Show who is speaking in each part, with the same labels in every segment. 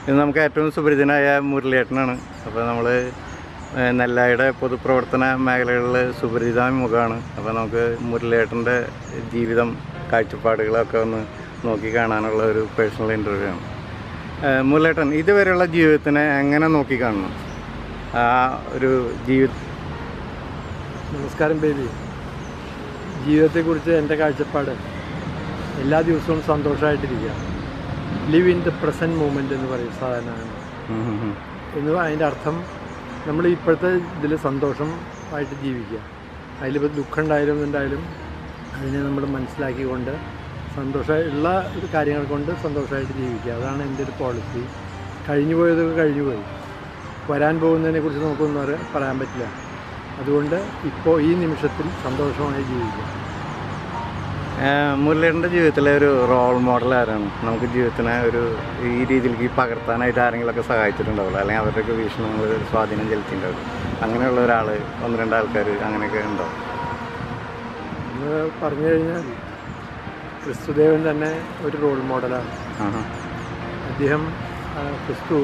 Speaker 1: ഇത് നമുക്ക് ഏറ്റവും സുപരിചിതനായ മുരളിയേട്ടനാണ് അപ്പോൾ നമ്മൾ നെല്ലായുടെ പൊതുപ്രവർത്തന മേഖലകളിൽ സുപരിചിതമായ മുഖമാണ് അപ്പോൾ നമുക്ക് മുരളിയേട്ടൻ്റെ ജീവിതം കാഴ്ചപ്പാടുകളൊക്കെ ഒന്ന് നോക്കി കാണാനുള്ള ഒരു പേഴ്സണൽ ഇൻ്റർവ്യൂ ആണ് ഏഹ് മുരളിയേട്ടൻ ഇതുവരെയുള്ള ജീവിതത്തിനെ എങ്ങനെ നോക്കി കാണുന്നു ആ ഒരു ജീവിത
Speaker 2: നമസ്കാരം ബേബി ജീവിതത്തെക്കുറിച്ച് എൻ്റെ കാഴ്ചപ്പാട് എല്ലാ ദിവസവും സന്തോഷമായിട്ടിരിക്കുക live in the present moment എന്ന് പറയും സാധാരണ
Speaker 1: ഉം ഉം ഉം.
Speaker 2: എന്ന് അതിൻ്റെ അർത്ഥം നമ്മൾ ഇപ്പോഴത്തെ ഇതിൽ സന്തോഷമായിട്ട് ജീവിക്കുക അതിലിപ്പോൾ ദുഃഖം ഉണ്ടായാലും എന്തായാലും അതിനെ നമ്മൾ മനസ്സിലാക്കിക്കൊണ്ട് സന്തോഷം ഉള്ള ഒരു കാര്യങ്ങൾ കൊണ്ട് സന്തോഷമായിട്ട് ജീവിക്കുക അതാണ് എൻ്റെ ഒരു പോളിസി കഴിഞ്ഞു പോയതൊക്കെ കഴിഞ്ഞു പോയി വരാൻ പോകുന്നതിനെ കുറിച്ച് നമുക്കൊന്നും അറിയ- പറയാൻ പറ്റില്ല അതുകൊണ്ട് ഇപ്പോൾ ഈ നിമിഷത്തിൽ സന്തോഷമായി ജീവിക്കുക
Speaker 1: ഏഹ് മുരളിയേട്ടൻ്റെ ജീവിതത്തിലെ ഒരു റോൾ മോഡൽ ആരാണ് നമുക്ക് ജീവിതത്തിനെ ഒരു ഈ രീതിയിലേക്ക് പകർത്താനായിട്ട് ആരെങ്കിലുമൊക്കെ സഹായിച്ചിട്ടുണ്ടാവില്ല അല്ലെങ്കിൽ അവരുടെയൊക്കെ വീക്ഷണങ്ങൾ സ്വാധീനം ചെലുത്തിയിട്ടുണ്ടാവില്ല അങ്ങനെയുള്ള ഒരാൾ ഒന്ന് രണ്ട് ആൾക്കാർ അങ്ങനെയൊക്കെ ഉണ്ടാവും
Speaker 2: എന്ന് പറഞ്ഞു കഴിഞ്ഞാൽ ക്രിസ്തുദേവൻ തന്നെ ഒരു റോൾ മോഡലാണ്
Speaker 1: ആഹാ.
Speaker 2: അദ്ദേഹം ആ, ക്രിസ്തു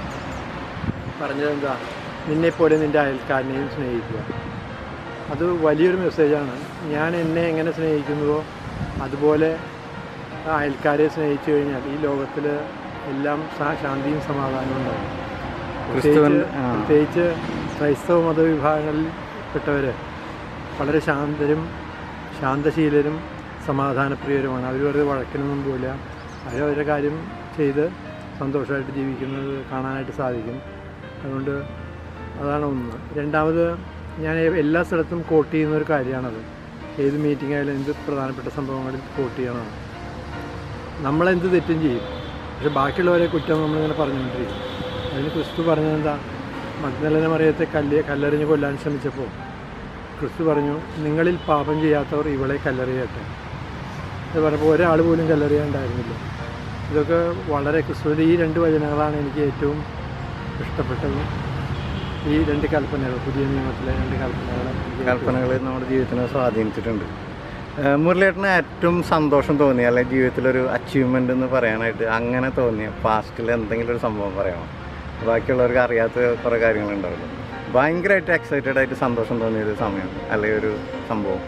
Speaker 2: പറഞ്ഞത് എന്താ നിന്നെപ്പോലെ നിൻ്റെ അയൽക്കാരനെയും സ്നേഹിക്കുക അത് വലിയൊരു മെസ്സേജാണ് ഞാൻ എന്നെ എങ്ങനെ സ്നേഹിക്കുന്നുവോ അതുപോലെ ആ അയൽക്കാരെ സ്നേഹിച്ചു കഴിഞ്ഞാൽ ഈ ലോകത്തിൽ എല്ലാം സ- ശാന്തിയും സമാധാനവും ഉണ്ടാകും
Speaker 1: ക്രിസ്തുവൻ
Speaker 2: പ്രത്യേകിച്ച്
Speaker 1: ആ.
Speaker 2: പ്രത്യേകിച്ച് ക്രൈസ്തവ മതവിഭാഗങ്ങളിൽ പെട്ടവർ വളരെ ശാന്തരും ശാന്തശീലരും സമാധാനപ്രിയരുമാണ് അവർ വെറുതെ വഴക്കിനൊന്നും പോയില്ല അവരവരുടെ കാര്യം ചെയ്ത് സന്തോഷമായിട്ട് ജീവിക്കുന്നത് കാണാനായിട്ട് സാധിക്കും അതുകൊണ്ട് അതാണ് ഒന്ന് രണ്ടാമത് ഞാൻ എല്ലാ സ്ഥലത്തും കോട്ട് ചെയ്യുന്ന ഒരു കാര്യമാണത് ഏത് മീറ്റിംഗ് ആയാലും എന്ത് പ്രധാനപ്പെട്ട സംഭവങ്ങളിൽ കോട്ട് ചെയ്യണം നമ്മളെന്ത് തെറ്റും ചെയ്യും പക്ഷെ ബാക്കിയുള്ളവരെ കുറ്റം നമ്മളിങ്ങനെ പറഞ്ഞുകൊണ്ടിരിക്കും അതിന് ക്രിസ്തു പറഞ്ഞതെന്താ മഗ്നലന മറിയത്തെ കല്ല് കല്ലെറിഞ്ഞ് കൊല്ലാൻ ശ്രമിച്ചപ്പോൾ ക്രിസ്തു പറഞ്ഞു നിങ്ങളിൽ പാപം ചെയ്യാത്തവർ ഇവളെ കല്ലെറിയട്ടെ ഇത് പറഞ്ഞപ്പോൾ ഒരാൾ പോലും കല്ലെറിയാണ്ടായിരുന്നില്ല ഇതൊക്കെ വളരെ ക്രിസ്തുവിൻ്റെ ഈ രണ്ട് വചനങ്ങളാണ് എനിക്ക് ഏറ്റവും ഇഷ്ടപ്പെട്ടത് ഈ രണ്ട് കൽപ്പനകൾ പുതിയ നിയമത്തിലെ രണ്ട് കൽപ്പനകൾ എനിക്ക് ഏറ്റവും
Speaker 1: കൽപ്പനകൾ നമ്മുടെ ജീവിതത്തിനെ സ്വാധീനിച്ചിട്ടുണ്ട് ഏഹ് മുരളിയേട്ടന് ഏറ്റവും സന്തോഷം തോന്നിയ അല്ലെങ്കിൽ ജീവിതത്തിലൊരു അച്ചീവ്മെൻ്റ് എന്ന് പറയാനായിട്ട് അങ്ങനെ തോന്നിയ പാസ്റ്റിൽ എന്തെങ്കിലും ഒരു സംഭവം പറയാമോ ബാക്കിയുള്ളവർക്ക് അറിയാത്ത കുറേ കാര്യങ്ങളുണ്ടാവില്ല ഭയങ്കരമായിട്ട് എക്സൈറ്റഡ് ആയിട്ട് സന്തോഷം തോന്നിയൊരു സമയം അല്ലെങ്കിൽ ഒരു സംഭവം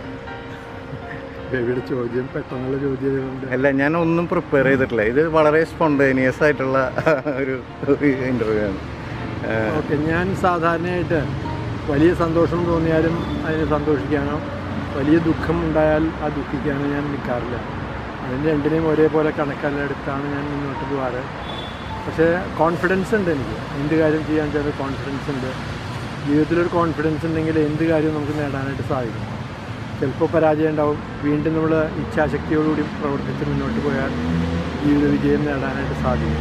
Speaker 2: ബേബിയുടെ ചോദ്യം പെട്ടെന്നുള്ള ചോദ്യം കൊണ്ട്
Speaker 1: അല്ല ഞാൻ ഒന്നും പ്രിപ്പയർ ചെയ്തിട്ടില്ല ഇത് വളരെ സ്പോണ്ടേനിയസ് ആയിട്ടുള്ള ഒരു ഇൻ്റർവ്യൂ ആണ് ഏഹ്
Speaker 2: ഓക്കെ ഞാൻ സാധാരണയായിട്ട് വലിയ സന്തോഷം തോന്നിയാലും അതിന് സന്തോഷിക്കാനോ വലിയ ദുഃഖം ഉണ്ടായാൽ ആ ദുഃഖിക്കാനോ ഞാൻ നിൽക്കാറില്ല അതിന് രണ്ടിനെയും ഒരേപോലെ കണക്കെടുത്താണ് ഞാൻ മുന്നോട്ട് പോകാറ് പക്ഷേ കോൺഫിഡൻസ് ഉണ്ട് എനിക്ക് എന്ത് കാര്യം ചെയ്യാൻ ചില കോൺഫിഡൻസ് ഉണ്ട് ജീവിതത്തിലൊരു കോൺഫിഡൻസ് ഉണ്ടെങ്കിൽ എന്ത് കാര്യവും നമുക്ക് നേടാനായിട്ട് സാധിക്കും ചിലപ്പോൾ പരാജയം ഉണ്ടാവും വീണ്ടും നമ്മൾ ഇച്ഛാശക്തിയോടുകൂടി പ്രവർത്തിച്ച് മുന്നോട്ട് പോയാൽ ജീവിത വിജയം നേടാനായിട്ട് സാധിക്കും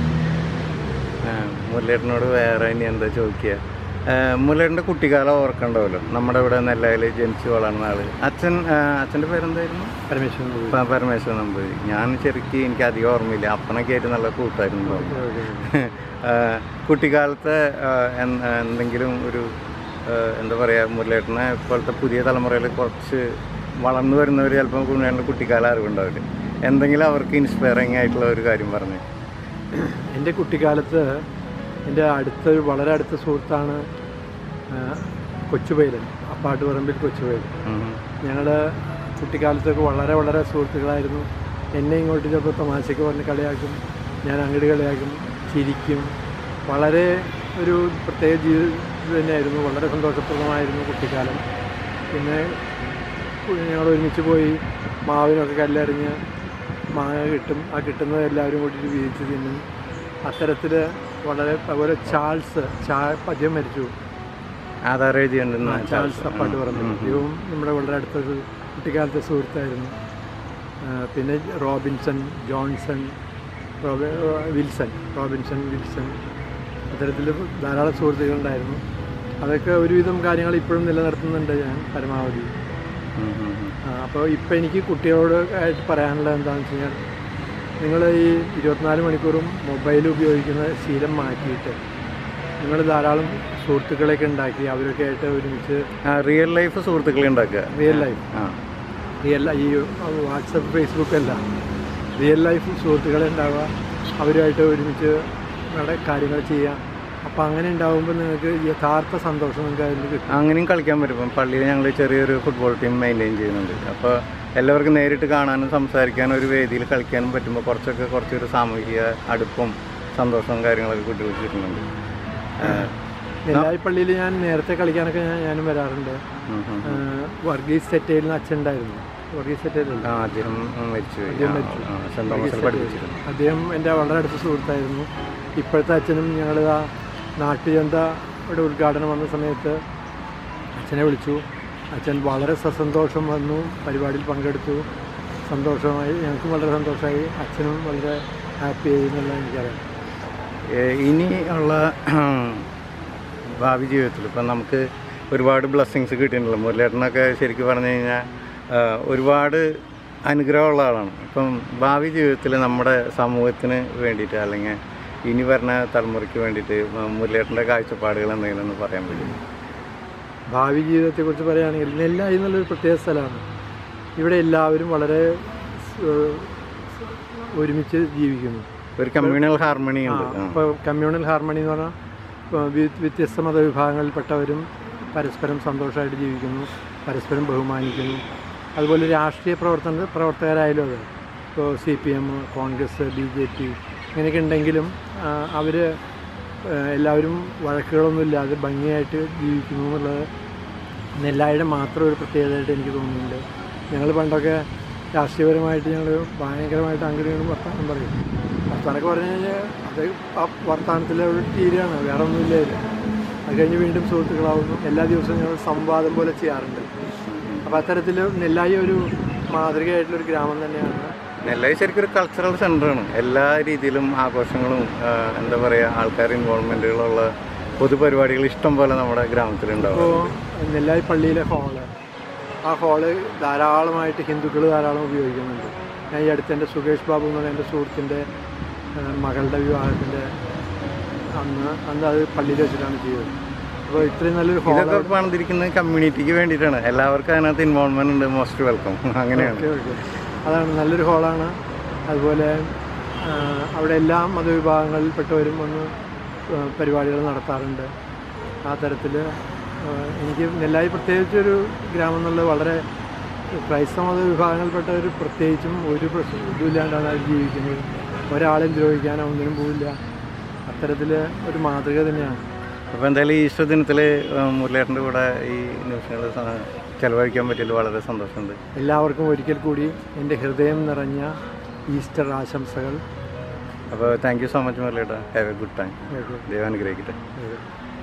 Speaker 1: ആ, മുരളിയേട്ടനോട് വേറെ ഇനി എന്താ ചോദിക്കുക ആ, മുരളിയേട്ടൻ്റെ കുട്ടിക്കാലം ഓർക്കണ്ടാവല്ലോ നമ്മുടെ ഇവിടെ നെല്ലയിൽ ജനിച്ച് വളർന്ന ആള് അച്ഛൻ ആ, അച്ഛൻ്റെ പേരെന്തായിരുന്നു
Speaker 2: പരമേശ്വരൻ പോയി.
Speaker 1: പ- പരമേശ്വരൻ നമ്പൂതിരി ഞാൻ ശരിക്കും എനിക്ക് അധികം ഓർമ്മയില്ല അപ്പനൊക്കെ ആയിട്ട് നല്ല കൂട്ടായിരുന്നു ആ, കുട്ടിക്കാലത്തെ ആ, എൻ- എന്തെങ്കിലും ഒരു ആ, എന്താ പറയുക മുരളിയേട്ടനെ ഇപ്പോഴത്തെ പുതിയ തലമുറയിൽ കുറച്ച് വളർന്നു വരുന്നവർ ചിലപ്പോൾ മുരളിയേട്ടൻ്റെ കുട്ടിക്കാലം അറിവുണ്ടാവില്ല എന്തെങ്കിലും അവർക്ക് ഇൻസ്പയറിങ് ആയിട്ടുള്ള ഒരു കാര്യം പറഞ്ഞു
Speaker 2: എൻ്റെ കുട്ടിക്കാലത്ത് എൻ്റെ അടുത്തൊരു വളരെ അടുത്ത സുഹൃത്താണ് ആ, കൊച്ചുപൈരൻ അപ്പാട്ടുപറമ്പിൽ കൊച്ചുപൈരൻ ഞങ്ങൾ കുട്ടിക്കാലത്തൊക്കെ വളരെ വളരെ സുഹൃത്തുക്കളായിരുന്നു എന്നെ ഇങ്ങോട്ട് ചിലപ്പോൾ തമാശയ്ക്ക് പറഞ്ഞ് കളിയാക്കും ഞാൻ അങ്ങോട്ട് കളിയാക്കും ചിരിക്കും വളരെ ഒരു പ്രത്യേക ജീവിതം തന്നെയായിരുന്നു വളരെ സന്തോഷപ്രദമായിരുന്നു കുട്ടിക്കാലം പിന്നെ ഞങ്ങൾ ഒരുമിച്ച് പോയി മാവിനൊക്കെ കല്ലെറിഞ്ഞ് മാങ്ങ കിട്ടും ആ കിട്ടുന്നത് എല്ലാവരും കൂട്ടിയിട്ട് വീതിച്ച് തിന്നും അത്തരത്തിൽ വളരെ അതുപോലെ ചാൾസ് ചാ പദ്യം മരിച്ചു
Speaker 1: ആധാർ എഴുതിയുണ്ടെന്ന്
Speaker 2: ചാൾസ് അപ്പാട്ട് പറഞ്ഞു ഇവവും നമ്മുടെ വളരെ അടുത്തൊരു കുട്ടിക്കാലത്തെ സുഹൃത്തായിരുന്നു ആ, പിന്നെ Robinson Johnson Robby Wilson Robinson Wilson അത്തരത്തിൽ ധാരാളം സുഹൃത്തുക്കളുണ്ടായിരുന്നു അതൊക്കെ ഒരുവിധം കാര്യങ്ങൾ ഇപ്പോഴും നിലനിർത്തുന്നുണ്ട് ഞാൻ പരമാവധി അപ്പോൾ ഇപ്പോൾ എനിക്ക് കുട്ടികളോട് ആയിട്ട് പറയാനുള്ളത് എന്താണെന്ന് വെച്ച് കഴിഞ്ഞാൽ നിങ്ങൾ ഈ ഇരുപത്തിനാല് മണിക്കൂറും മൊബൈൽ ഉപയോഗിക്കുന്ന ശീലം മാറ്റിയിട്ട് നിങ്ങൾ ധാരാളം സുഹൃത്തുക്കളെയൊക്കെ ഉണ്ടാക്കി അവരൊക്കെ ആയിട്ട് ഒരുമിച്ച്
Speaker 1: റിയൽ ലൈഫ് സുഹൃത്തുക്കളെ ഉണ്ടാക്കുക
Speaker 2: റിയൽ ലൈഫ്
Speaker 1: ആ
Speaker 2: റിയൽ ഈ വാട്സപ്പ് ഫേസ്ബുക്ക് അല്ല റിയൽ ലൈഫ് സുഹൃത്തുക്കളെ ഉണ്ടാവുക അവരുമായിട്ട് ഒരുമിച്ച് നട കാര്യങ്ങൾ ചെയ്യാം അപ്പോൾ അങ്ങനെ ഉണ്ടാകുമ്പോൾ നിങ്ങൾക്ക് യഥാർത്ഥ സന്തോഷം നിങ്ങൾക്ക് അതിൽ കിട്ടും
Speaker 1: അങ്ങനെയും കളിക്കാൻ പറ്റും ഇപ്പം പള്ളിയിൽ ഞങ്ങൾ ചെറിയൊരു ഫുട്ബോൾ ടീം മെയിൻറ്റെയിൻ ചെയ്യുന്നുണ്ട് അപ്പോൾ എല്ലാവർക്കും നേരിട്ട് കാണാനും സംസാരിക്കാനും ഒരു വേദിയിൽ കളിക്കാനും പറ്റുമ്പോൾ കുറച്ചൊക്കെ കുറച്ചൊരു സാമൂഹിക അടുപ്പും സന്തോഷവും കാര്യങ്ങളൊക്കെ കുട്ടികൾക്ക് കിട്ടുന്നുണ്ട് ഏഹ്,
Speaker 2: നെല്ലായി പള്ളിയിൽ ഞാൻ നേരത്തെ കളിക്കാനൊക്കെ ഞാൻ ഞാനും വരാറുണ്ട്
Speaker 1: ഉം, ഉം.
Speaker 2: ആ, വർഗീസ് സെറ്റയിൽ നിന്ന് അച്ഛൻ ഉണ്ടായിരുന്നു വർഗീസ് സെറ്റയിലല്ല
Speaker 1: ആ അദ്ദേഹം മരിച്ചു പോയി.
Speaker 2: അദ്ദേഹം
Speaker 1: ആ,
Speaker 2: മരിച്ചു.
Speaker 1: ആ, സെന്റ് തോമസിൽ പഠിപ്പിച്ചിരുന്നു
Speaker 2: അദ്ദേഹം എൻ്റെ വളരെ അടുത്ത സുഹൃത്തായിരുന്നു ഇപ്പോഴത്തെ അച്ഛനും ഞങ്ങൾ ആ നാട്ടുചന്തയുടെ ഉദ്ഘാടനം വന്ന സമയത്ത് അച്ഛനെ വിളിച്ചു അച്ഛൻ വളരെ സസന്തോഷം വന്നു പരിപാടിയിൽ പങ്കെടുത്തു സന്തോഷമായി ഞങ്ങൾക്കും വളരെ സന്തോഷമായി അച്ഛനും വളരെ ഹാപ്പി ആയി എന്നുള്ള എനിക്കറിയാം
Speaker 1: ഏഹ് ഇനി ഉള്ള ഭാവി ജീവിതത്തിൽ ഇപ്പം നമുക്ക് ഒരുപാട് ബ്ലെസ്സിങ്സ് കിട്ടിയിട്ടുണ്ടല്ലോ മുരളിയേട്ടനൊക്കെ ശരിക്കും പറഞ്ഞു കഴിഞ്ഞാൽ ആഹ് ഒരുപാട് അനുഗ്രഹമുള്ള ആളാണ് ഇപ്പം ഭാവി ജീവിതത്തിൽ നമ്മുടെ സമൂഹത്തിന് വേണ്ടിയിട്ട് അല്ലെങ്കിൽ ഇനി വരുന്ന തലമുറയ്ക്ക് വേണ്ടിയിട്ട് മുരളിയേട്ടൻ്റെ കാഴ്ചപ്പാടുകൾ എന്തെങ്കിലും ഒന്ന് പറയാൻ പറ്റും
Speaker 2: ഭാവി ജീവിതത്തെക്കുറിച്ച് പറയുകയാണെങ്കിൽ നെല്ലായി എന്നുള്ളൊരു പ്രത്യേക സ്ഥലമാണ് ഇവിടെ എല്ലാവരും വളരെ ഏഹ്, ഒരുമിച്ച് ജീവിക്കുന്നു
Speaker 1: ഒരു കമ്മ്യൂണൽ ഹാർമണി ഉണ്ട് ആ.
Speaker 2: ഇപ്പോൾ കമ്മ്യൂണൽ ഹാർമണി എന്ന് പറഞ്ഞാൽ ഇപ്പൊ വി- വ്യത്യസ്ത മതവിഭാഗങ്ങളിൽപ്പെട്ടവരും പരസ്പരം സന്തോഷമായിട്ട് ജീവിക്കുന്നു പരസ്പരം ബഹുമാനിക്കുന്നു അതുപോലെ രാഷ്ട്രീയ പ്രവർത്തന പ്രവർത്തകരായാലും അതെ ഇപ്പോൾ C P M Congress B J P ഇങ്ങനെയൊക്കെ ഉണ്ടെങ്കിലും അവർ എല്ലാവരും വഴക്കുകളൊന്നും ഇല്ലാതെ ഭംഗിയായിട്ട് ജീവിക്കുന്നു എന്നുള്ളത് നെല്ലായുടെ മാത്രം ഒരു പ്രത്യേകതയായിട്ട് എനിക്ക് തോന്നുന്നുണ്ട് ഞങ്ങൾ പണ്ടൊക്കെ രാഷ്ട്രീയപരമായിട്ട് ഞങ്ങൾ ഭയങ്കരമായിട്ട് അങ്ങോട്ടും ഇങ്ങോട്ടും വർത്തമാനം പറയും വർത്തമാനമൊക്കെ പറഞ്ഞു കഴിഞ്ഞാൽ അത് ആ വർത്തമാനത്തിലെ ഒരു തീരെയാണ് വേറെ ഒന്നുമില്ല ഇതിൽ. അത് കഴിഞ്ഞ് വീണ്ടും സുഹൃത്തുക്കളാവുന്നു എല്ലാ ദിവസവും ഞങ്ങൾ സംവാദം പോലെ ചെയ്യാറുണ്ട് അപ്പോൾ അത്തരത്തിൽ നെല്ലായി ഒരു മാതൃകയായിട്ടുള്ളൊരു ഗ്രാമം തന്നെയാണ്
Speaker 1: നെല്ലായി ശരിക്കും ഒരു കൾച്ചറൽ സെൻ്ററാണ് എല്ലാ രീതിയിലും ആഘോഷങ്ങളും ആഹ് എന്താ പറയുക ആൾക്കാർ ഇൻവോൾവ്മെൻറ്റുകളുള്ള പൊതുപരിപാടികൾ ഇഷ്ടം പോലെ നമ്മുടെ ഗ്രാമത്തിലുണ്ടാവും
Speaker 2: ഇപ്പോൾ നെല്ലായി പള്ളിയിലെ ഹാള് ആ ഹാള് ധാരാളമായിട്ട് ഹിന്ദുക്കൾ ധാരാളം ഉപയോഗിക്കുന്നുണ്ട് ഞാൻ ഈ അടുത്ത് എൻ്റെ സുകേഷ് ബാബു എന്ന് പറഞ്ഞ എൻ്റെ സുഹൃത്തിൻ്റെ ആ, മകളുടെ വിവാഹത്തിൻ്റെ അന്ന് അന്ന് അത് പള്ളിയിൽ വെച്ചിട്ടാണ് ചെയ്തത് അപ്പോൾ ഇത്രയും നല്ലൊരു ഹാൾ
Speaker 1: ഇതൊക്കെ പണിതിരിക്കുന്നത് കമ്മ്യൂണിറ്റിക്ക് വേണ്ടിയിട്ടാണ് എല്ലാവർക്കും അതിനകത്ത് ഇൻവോൾവ്മെന്റ് ഉണ്ട് മോസ്റ്റ് വെൽക്കം അങ്ങനെയാണ്
Speaker 2: ഓക്കെ ഓക്കെ അതാണ് നല്ലൊരു ഹാളാണ് അതുപോലെ ആ, അവിടെ എല്ലാ മതവിഭാഗങ്ങളിൽപ്പെട്ടവരും വന്ന് ആ, പരിപാടികൾ നടത്താറുണ്ട് ആ തരത്തിൽ എനിക്ക് നെല്ലായി പ്രത്യേകിച്ചൊരു ഗ്രാമം എന്നുള്ളത് വളരെ ക്രൈസ്തവ മതവിഭാഗങ്ങളിൽപ്പെട്ടവർ പ്രത്യേകിച്ചും ഒരു പ്രശ്നം ഇതുമില്ലാണ്ടാണ് അവർ ജീവിക്കുന്നത് ഒരാളെയും ദ്രോഹിക്കാനോ ഒന്നിനും പോവില്ല അത്തരത്തിൽ ഒരു മാതൃക തന്നെയാണ്
Speaker 1: അപ്പോൾ എന്തായാലും ഈ ഈസ്റ്റർ ദിനത്തിൽ മുരളിയേട്ടൻ്റെ കൂടെ ഈ നിമിഷങ്ങൾ ചെലവഴിക്കാൻ പറ്റിയതിൽ വളരെ സന്തോഷമുണ്ട്
Speaker 2: എല്ലാവർക്കും ഒരിക്കൽ കൂടി എൻ്റെ ഹൃദയം നിറഞ്ഞ ഈസ്റ്റർ ആശംസകൾ
Speaker 1: അപ്പോൾ താങ്ക് യു സോ മച്ച് മുരളിയേട്ടാ have a good time
Speaker 2: okay
Speaker 1: ദൈവം അനുഗ്രഹിക്കട്ടെ
Speaker 2: ഓക്കെ